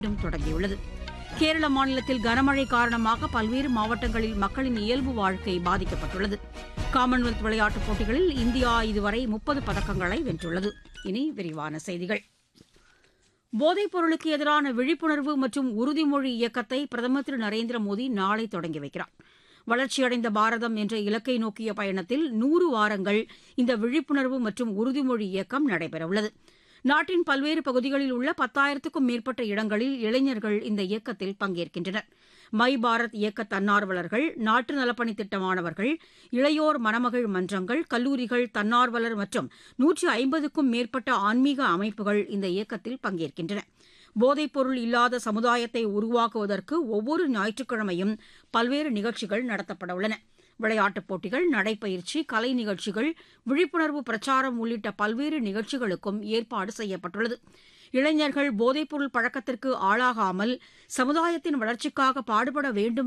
மீண்டும் தொடங்கியுள்ளது கேரள மாநிலத்தில் கனமழை காரணமாக பல்வேறு மாவட்டங்களில் மக்களின் இயல்பு வாழ்க்கை பாதிக்கப்பட்டுள்ளது காமன்வெல்த் விளையாட்டுப் போட்டிகளில் இந்தியா இதுவரை முப்பது பதக்கங்களை வென்றுள்ளது இனி விரிவான செய்திகள் போதைப் பொருளுக்கு எதிரான விழிப்புணர்வு மற்றும் உறுதிமொழி இயக்கத்தை பிரதமர் திரு நரேந்திர மோடி நாளை தொடங்கி வைக்கிறார் வளர்ச்சியடைந்த பாரதம் என்ற இலக்கை நோக்கிய பயணத்தில் நூறு வாரங்கள் இந்த விழிப்புணர்வு மற்றும் உறுதிமொழி இயக்கம் நடைபெறவுள்ளது நாட்டின் பல்வேறு பகுதிகளில் உள்ள பத்தாயிரத்துக்கும் மேற்பட்ட இடங்களில் இளைஞர்கள் இந்த இயக்கத்தில் பங்கேற்கின்றனர் மை பாரத் இயக்க தன்னார்வலர்கள் நாட்டு நலப்பணி திட்ட மாணவர்கள் இளையோர் மணமகள் மன்றங்கள் கல்லூரிகள் தன்னார்வலர் மற்றும் நூற்றி ஐம்பதுக்கும் மேற்பட்ட ஆன்மீக அமைப்புகள் இந்த இயக்கத்தில் பங்கேற்கின்றன போதைப்பொருள் இல்லாத சமுதாயத்தை உருவாக்குவதற்கு ஒவ்வொரு ஞாயிற்றுக்கிழமையும் பல்வேறு நிகழ்ச்சிகள் நடத்தப்பட உள்ளன விளையாட்டுப் போட்டிகள் நடைப்பயிற்சி கலை நிகழ்ச்சிகள் விழிப்புணர்வு பிரச்சாரம் உள்ளிட்ட பல்வேறு நிகழ்ச்சிகளுக்கும் ஏற்பாடு செய்யப்பட்டுள்ளது இளைஞர்கள் போதைப்பொருள் பழக்கத்திற்கு ஆளாகாமல் சமுதாயத்தின் வளர்ச்சிக்காக பாடுபட வேண்டும்